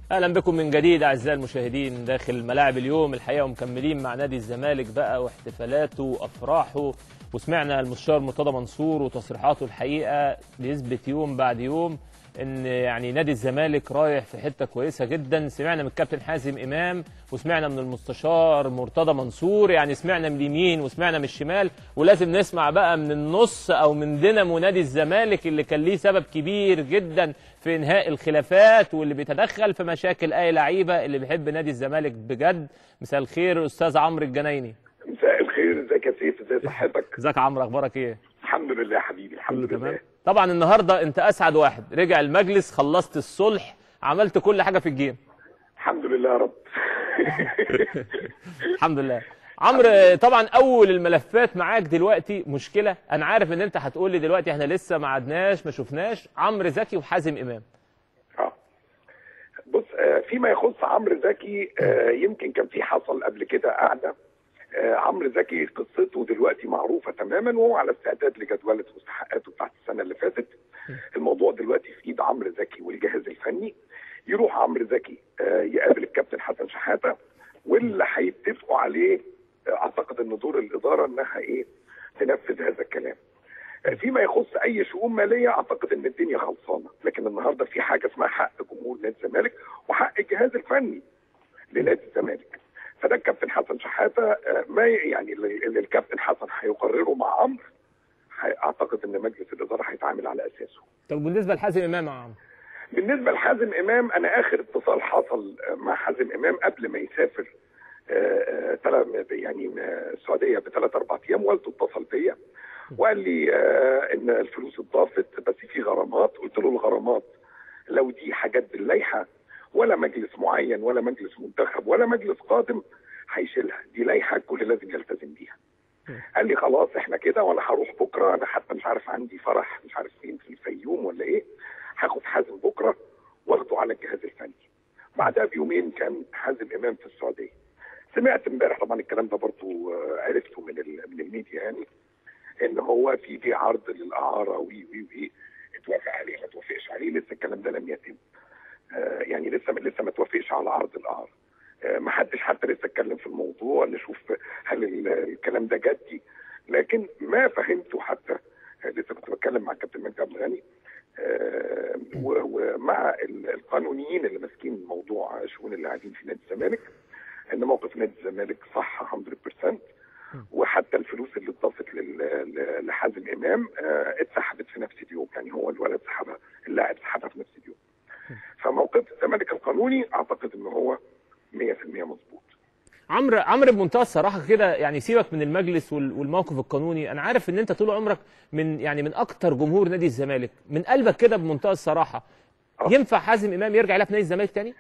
اهلا بكم من جديد اعزائي المشاهدين داخل ملاعب اليوم الحقيقه ومكملين مع نادي الزمالك بقى واحتفالاته وافراحه وسمعنا المستشار مرتضى منصور وتصريحاته الحقيقه بيثبت يوم بعد يوم ان يعني نادي الزمالك رايح في حته كويسه جدا سمعنا من الكابتن حازم امام وسمعنا من المستشار مرتضى منصور يعني سمعنا من اليمين وسمعنا من الشمال ولازم نسمع بقى من النص او من دينامو نادي الزمالك اللي كان ليه سبب كبير جدا في انهاء الخلافات واللي بيتدخل في مشاكل اي لعيبه اللي بيحب نادي الزمالك بجد مساء الخير استاذ عمرو الجنايني مساء الخير ازيك يا سيف ازي صحتك ازيك يا عمرو اخبارك ايه الحمد لله يا حبيبي الحمد لله طبعا النهارده انت اسعد واحد رجع المجلس خلصت الصلح عملت كل حاجه في الجيم الحمد لله يا رب الحمد لله عمرو طبعا اول الملفات معاك دلوقتي مشكله انا عارف ان انت هتقول لي دلوقتي احنا لسه ما عدناش ما شفناش عمرو زكي وحازم امام اه بص آه فيما يخص عمرو زكي آه يمكن كان في حصل قبل كده قعده آه عمرو زكي قصته دلوقتي معروفه تماما وهو على استعداد لجدوله مستحقاته بتاعت السنه اللي فاتت الموضوع دلوقتي في ايد عمرو زكي والجهاز الفني يروح عمرو زكي آه يقابل الكابتن حسن شحاته واللي هيتفقوا عليه آه اعتقد ان دور الاداره انها ايه تنفذ هذا الكلام آه فيما يخص اي شؤون ماليه اعتقد ان الدنيا خلصانه لكن النهارده في حاجه اسمها حق جمهور نادي الزمالك وحق الجهاز الفني لنادي الزمالك فده الكابتن حسن شحاته ما يعني اللي الكابتن حسن هيقرره مع عمرو اعتقد ان مجلس الاداره هيتعامل على اساسه. طب بالنسبه لحازم امام يا عمرو؟ بالنسبه لحازم امام انا اخر اتصال حصل مع حازم امام قبل ما يسافر يعني السعوديه بثلاث اربع ايام والده اتصل بيا وقال لي ان الفلوس اتضافت بس في غرامات قلت له الغرامات لو دي حاجات باللائحه ولا مجلس معين ولا مجلس منتخب ولا مجلس قادم هيشيلها دي لائحه الكل لازم يلتزم بيها قال لي خلاص احنا كده وانا هروح بكره انا حتى مش عارف عندي فرح مش عارف فين في الفيوم ولا ايه هاخد حازم بكره واخده على الجهاز الفني بعدها بيومين كان حازم امام في السعوديه سمعت امبارح طبعا الكلام ده برضه عرفته من من الميديا يعني ان هو في جه عرض للاعاره وي وي وي اتوافق عليه ما توافقش عليه لسه الكلام ده لم يتم آه يعني لسه لسه ما توافقش على عرض الاعاره آه ما حدش حتى لسه اتكلم في الموضوع نشوف هل الكلام ده جدي لكن ما فهمته حتى آه لسه كنت بتكلم مع الكابتن مجدي عبد الغني ومع القانونيين اللي ماسكين موضوع شؤون اللاعبين في نادي الزمالك ان موقف نادي الزمالك صح 100% وحتى الفلوس اللي اتضافت لحازم امام اتسحبت في نفس اليوم يعني هو الولد سحبها اللاعب سحبها في نفس اليوم فموقف الزمالك القانوني اعتقد ان هو 100% مظبوط عمرو عمرو بمنتهى الصراحه كده يعني سيبك من المجلس والموقف القانوني انا عارف ان انت طول عمرك من يعني من اكتر جمهور نادي الزمالك من قلبك كده بمنتهى الصراحه أوه. ينفع حازم امام يرجع يلعب نادي الزمالك تاني؟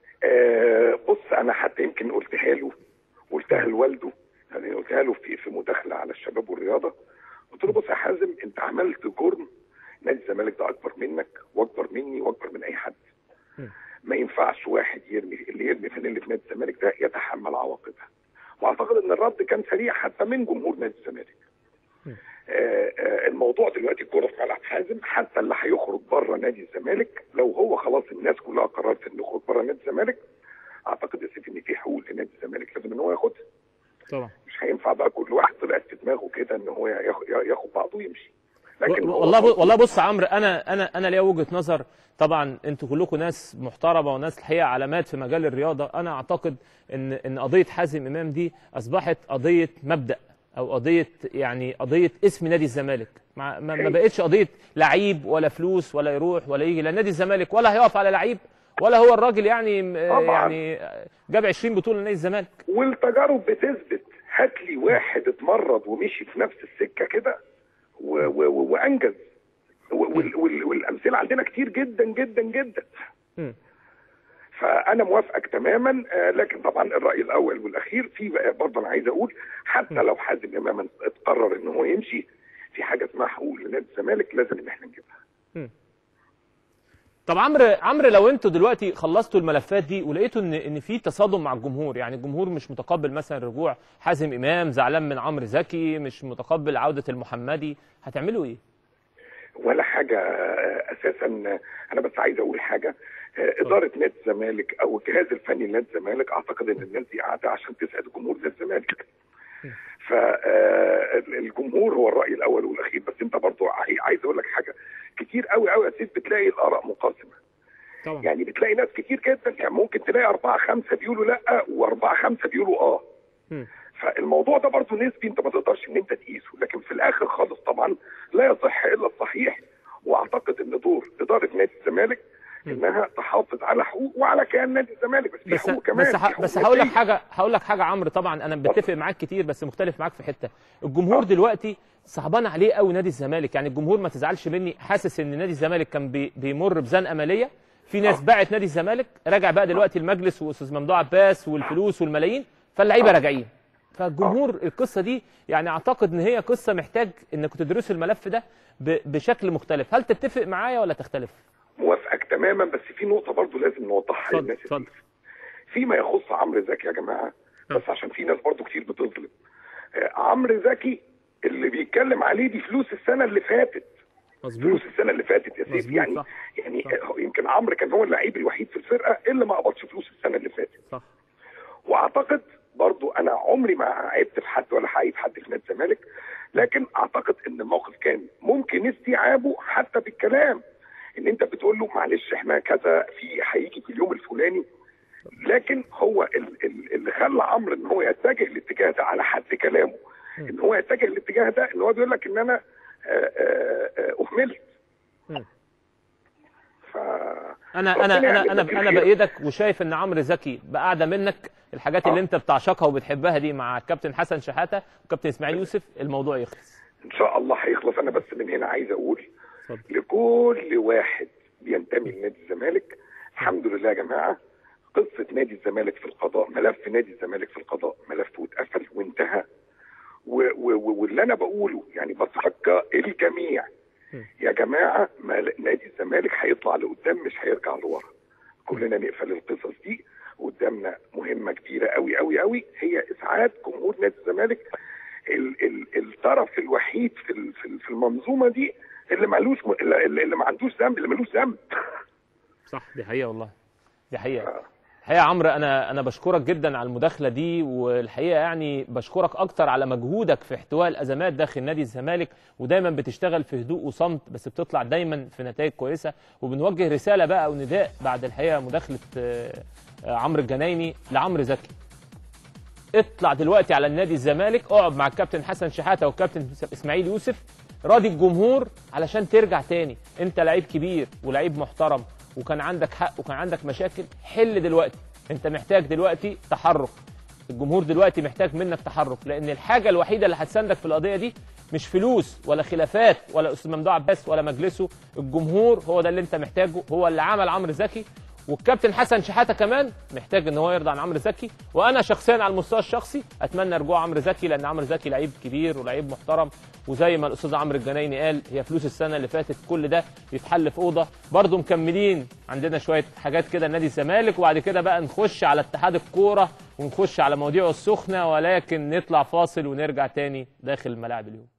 آه بص انا حتى يمكن قلتها له قلتها لوالده يعني قلتها له في في مداخله على الشباب والرياضه قلت له بص يا حازم انت عملت جرم نادي الزمالك ده اكبر منك واكبر مني واكبر من اي حد ما ينفعش واحد يرمي اللي يرمي فانيله نادي الزمالك ده يتحمل عواقبها واعتقد ان الرد كان سريع حتى من جمهور نادي الزمالك آه آه الموضوع دلوقتي الكوره في ملعب حازم حتى اللي هيخرج بره نادي الزمالك لو هو خلاص الناس كلها قررت انه يخرج بره نادي الزمالك اعتقد يا سيدي ان في حقوق لنادي الزمالك لازم ان هو ياخدها طبعا مش هينفع بقى كل واحد طلعت في دماغه كده ان هو ياخد بعضه ويمشي لكن والله والله بص يا عمرو انا انا انا ليا وجهه نظر طبعا انتوا كلكم ناس محترمه وناس الحقيقه علامات في مجال الرياضه انا اعتقد ان ان قضيه حازم امام دي اصبحت قضيه مبدا او قضيه يعني قضيه اسم نادي الزمالك ما, ما بقتش قضيه لعيب ولا فلوس ولا يروح ولا يجي لا نادي الزمالك ولا هيقف على لعيب ولا هو الراجل يعني طبعا. يعني جاب 20 بطوله لنادي الزمالك والتجارب بتثبت هات لي واحد اتمرد ومشي في نفس السكه كده وانجز والامثله عندنا كتير جدا جدا جدا م. فانا موافقك تماما لكن طبعا الراي الاول والاخير في برضه انا عايز اقول حتى لو حازم امام اتقرر ان هو يمشي في حاجه اسمها حقوق لنادي الزمالك لازم ان احنا نجيبها م. طب عمرو عمرو لو انتوا دلوقتي خلصتوا الملفات دي ولقيتوا ان ان في تصادم مع الجمهور يعني الجمهور مش متقبل مثلا رجوع حازم امام زعلان من عمرو زكي مش متقبل عوده المحمدي هتعملوا ايه؟ ولا حاجه اساسا انا بس عايز اقول حاجه آه، اداره نادي الزمالك او الجهاز الفني لنادي الزمالك اعتقد ان الناس دي قاعده عشان تسعد جمهور نادي الزمالك فالجمهور هو الراي الاول والاخير بس انت برضو عاي- عايز اقول لك حاجه كتير قوي قوي يا سيد بتلاقي الاراء منقسمه طبعا يعني بتلاقي ناس كتير جدا يعني ممكن تلاقي أربعة خمسة بيقولوا لا وأربعة خمسة بيقولوا آه مم. فالموضوع ده برضه نسبي انت ما تقدرش ان انت تقيسه لكن في الاخر خالص طبعا لا يصح الا الصحيح واعتقد ان دور اداره نادي الزمالك انها تحافظ على حقوق وعلى كيان نادي الزمالك بس في بس حقوق كمان بس في ح... حقوق بس هقول لك نادية. حاجه هقول لك حاجه عمرو طبعا انا بتفق معاك كتير بس مختلف معاك في حته الجمهور دلوقتي صعبان عليه قوي نادي الزمالك يعني الجمهور ما تزعلش مني حاسس ان نادي الزمالك كان بي... بيمر بزنقه ماليه في ناس آه. باعت نادي الزمالك راجع بقى دلوقتي المجلس واستاذ ممدوح عباس والفلوس والملايين فاللعيبه آه. راجعين فالجمهور القصه دي يعني اعتقد ان هي قصه محتاج انك تدرسوا الملف ده ب... بشكل مختلف هل تتفق معايا ولا تختلف موافقك تماما بس في نقطه برضه لازم نوضحها اتفضل، للناس اتفضل. فيما يخص عمرو زكي يا جماعه بس عشان في ناس برضه كتير بتظلم آه، عمرو زكي اللي بيتكلم عليه دي فلوس السنه اللي فاتت مظبوط فلوس السنه اللي فاتت يا سيدي مظبوط، يعني صح. يعني صح. هو يمكن عمرو كان هو اللعيب الوحيد في الفرقه اللي ما قبضش فلوس السنه اللي فاتت صح واعتقد برضو انا عمري ما عيبت في حد ولا هعيب حد في نادي الزمالك لكن اعتقد ان الموقف كان ممكن استيعابه حتى بالكلام ان انت بتقول له معلش احنا كذا في هيجي في اليوم الفلاني لكن هو ال- ال- اللي خلى عمرو ان هو يتجه الاتجاه ده على حد كلامه ان هو يتجه الاتجاه ده ان هو بيقول لك ان انا آه، آه، آه، اهملت مم. ف انا ربنا انا انا يعمل انا لك انا الخير. بايدك وشايف ان عمرو زكي بقعده منك الحاجات اللي آه. انت بتعشقها وبتحبها دي مع الكابتن حسن شحاته وكابتن اسماعيل يوسف الموضوع يخلص ان شاء الله هيخلص انا بس من هنا عايز اقول اتفضل. لكل واحد بينتمي لنادي الزمالك الحمد لله يا جماعه قصه نادي الزمالك في القضاء ملف نادي الزمالك في القضاء ملف واتقفل وانتهى و- و- و- واللي انا بقوله يعني بترجى الجميع يا جماعه ما- نادي الزمالك هيطلع لقدام مش هيرجع لورا كلنا نقفل القصص دي قدامنا مهمه كبيره قوي قوي قوي هي اسعاد جمهور نادي الزمالك ال ال الطرف الوحيد في ال- في ال- في المنظومه دي اللي مالوش اللي, اللي ما عندوش ذنب اللي مالوش ذنب صح دي حقيقه والله دي حقيقه الحقيقه يا عمرو انا انا بشكرك جدا على المداخله دي والحقيقه يعني بشكرك اكتر على مجهودك في احتواء الازمات داخل نادي الزمالك ودايما بتشتغل في هدوء وصمت بس بتطلع دايما في نتائج كويسه وبنوجه رساله بقى او نداء بعد الحقيقه مداخله آه، آه، عمرو الجنايني لعمرو زكي اطلع دلوقتي على النادي الزمالك اقعد مع الكابتن حسن شحاته والكابتن اسماعيل يوسف راضي الجمهور علشان ترجع تاني انت لعيب كبير ولعيب محترم وكان عندك حق وكان عندك مشاكل حل دلوقتي انت محتاج دلوقتي تحرك الجمهور دلوقتي محتاج منك تحرك لان الحاجه الوحيده اللي هتساندك في القضيه دي مش فلوس ولا خلافات ولا استاذ ممدوح عباس ولا مجلسه الجمهور هو ده اللي انت محتاجه هو اللي عمل عمرو زكي والكابتن حسن شحاته كمان محتاج ان هو يرضى عن عمرو زكي وانا شخصيا على المستوى الشخصي اتمنى رجوع عمرو زكي لان عمرو زكي لعيب كبير ولعيب محترم وزي ما الاستاذ عمرو الجنايني قال هي فلوس السنه اللي فاتت كل ده يتحل في اوضه برضه مكملين عندنا شويه حاجات كده نادي الزمالك وبعد كده بقى نخش على اتحاد الكوره ونخش على مواضيعه السخنه ولكن نطلع فاصل ونرجع تاني داخل ملاعب اليوم